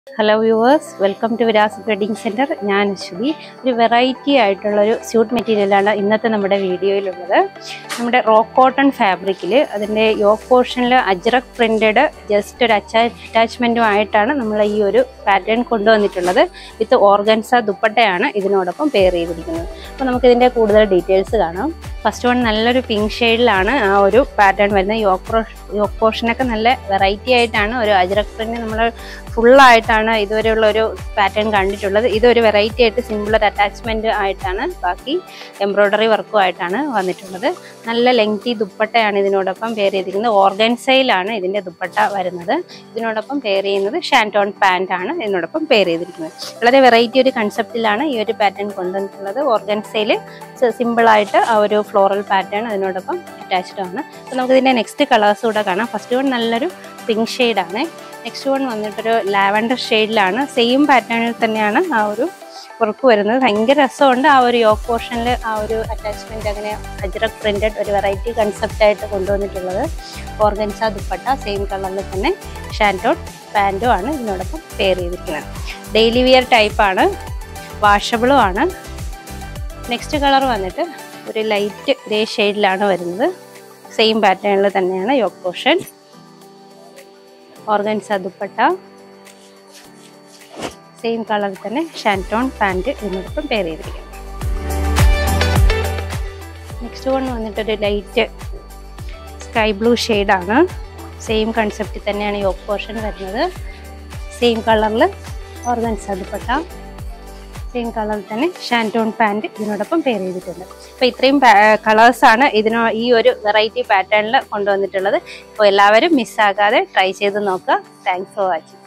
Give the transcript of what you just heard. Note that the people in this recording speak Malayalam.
hello viewers welcome to Viras wedding centre ഞാൻ അശ്വതി ഒരു വെറൈറ്റി ആയിട്ടുള്ള ഒരു സ്യൂട്ട് മെറ്റീരിയലാണ് ഇന്നത്തെ നമ്മുടെ വീഡിയോയിലുള്ളത് നമ്മുടെ റോക്ക് കോട്ടൺ ഫാബ്രിക്കിൽ അതിൻ്റെ യോക്ക് പോർഷനിൽ അജ്രക് പ്രിൻറ്റഡ് ജസ്റ്റ് ഒരു അച്ചാ അറ്റാച്ച്മെൻറ്റും ആയിട്ടാണ് നമ്മൾ ഈ ഒരു പാറ്റേൺ കൊണ്ടുവന്നിട്ടുള്ളത് വിത്ത് ഓർഗൻസ ദുപ്പട്ടയാണ് ഇതിനോടൊപ്പം പെയർ ചെയ്തിരിക്കുന്നത് അപ്പോൾ നമുക്കിതിൻ്റെ കൂടുതൽ ഡീറ്റെയിൽസ് കാണാം ഫസ്റ്റ് വൺ നല്ലൊരു പിങ്ക് ഷെയ്ഡിലാണ് ആ ഒരു പാറ്റേൺ വരുന്നത് യോക്ക് യോക്ക് പോർഷനൊക്കെ നല്ല വെറൈറ്റി ആയിട്ടാണ് ഒരു അജ്രക് പ്രിന്റ് നമ്മൾ ഫുള്ളായിട്ടാണ് ഇതുവരെയുള്ള ഒരു പാറ്റേൺ കണ്ടിട്ടുള്ളത് ഇതൊരു വെറൈറ്റി ആയിട്ട് സിമ്പിൾ ഒരു അറ്റാച്ച്മെന്റ് ആയിട്ടാണ് ബാക്കി എംബ്രോയ്ഡറി വർക്കും ആയിട്ടാണ് വന്നിട്ടുള്ളത് നല്ല ലെങ്തി ദുപ്പട്ടയാണ് ഇതിനോടൊപ്പം പെയർ ചെയ്തിരിക്കുന്നത് ഓർഗൻസയിലാണ് ഇതിന്റെ ദുപ്പട്ട വരുന്നത് ഇതിനോടൊപ്പം പെയർ ചെയ്യുന്നത് ഷാൻറ്റോൺ പാൻ്റ് ആണ് ഇതിനോടൊപ്പം പെയർ ചെയ്തിരിക്കുന്നത് വളരെ വെറൈറ്റി ഒരു കൺസെപ്റ്റിലാണ് ഈ ഒരു പാറ്റേൺ കൊണ്ടുവന്നിട്ടുള്ളത് ഓർഗൻസയിൽ സിമ്പിളായിട്ട് ആ ഒരു ഫ്ലോറൽ പാറ്റേൺ അതിനോടൊപ്പം അറ്റാച്ച്ഡ് ആണ് അപ്പോൾ നമുക്ക് ഇതിൻ്റെ നെക്സ്റ്റ് കളേഴ്സ് കൂടെ കാണാം ഫസ്റ്റ് വൺ നല്ലൊരു പിങ്ക് ഷെയ്ഡാണ് നെക്സ്റ്റ് വൺ വന്നിട്ടൊരു ലാവൻഡർ ഷെയ്ഡിലാണ് സെയിം പാറ്റേണിൽ തന്നെയാണ് ആ ഒരു വർക്ക് വരുന്നത് ഭയങ്കര രസമുണ്ട് ആ ഒരു യോക്ക് പോർഷനിൽ ആ ഒരു അറ്റാച്ച്മെന്റ് അങ്ങനെ അജ്രക് പ്രിന്റഡ് ഒരു വെറൈറ്റി കൺസെപ്റ്റ് ആയിട്ട് കൊണ്ടുവന്നിട്ടുള്ളത് ഓർഗൻസ ദുപ്പട്ട സെയിം കളറിൽ തന്നെ ഷാൻറ്റോൺ പാൻറ്റും ആണ് ഇതിനോടൊപ്പം പെയർ ചെയ്തിരിക്കുന്നത് ഡെയിലി വിയർ ടൈപ്പാണ് വാഷബിളും ആണ് നെക്സ്റ്റ് കളർ വന്നിട്ട് ഒരു ലൈറ്റ് ഗ്രേ ഷെയ്ഡിലാണ് വരുന്നത് സെയിം പാറ്റേണിൽ തന്നെയാണ് yoke portion organza dupatta same കളറിൽ തന്നെ ഷാൻറ്റോൺ പാൻറ് ഇതിനോടൊപ്പം പെയർ ചെയ്തിരിക്കും നെക്സ്റ്റ് വൺ വന്നിട്ടൊരു ലൈറ്റ് സ്കൈ ബ്ലൂ ഷെയ്ഡാണ് സെയിം കൺസെപ്റ്റിൽ തന്നെയാണ് യോക്ക് പോർഷൻ വരുന്നത് സെയിം കളറിൽ ഓർഗൻസ ദുപ്പട്ട സെയിം കളറിൽ തന്നെ ഷാൻറ്റോൺ പാൻറ് ഇതിനോടൊപ്പം പെയർ ചെയ്തിട്ടുണ്ട് അപ്പോൾ ഇത്രയും കളേഴ്സാണ് ഇതിനോ ഈ ഒരു വെറൈറ്റി പാറ്റേണിൽ കൊണ്ടുവന്നിട്ടുള്ളത് അപ്പോൾ എല്ലാവരും മിസ്സാകാതെ ട്രൈ ചെയ്ത് നോക്കുക താങ്ക്സ് ഫോർ വാച്ചിങ്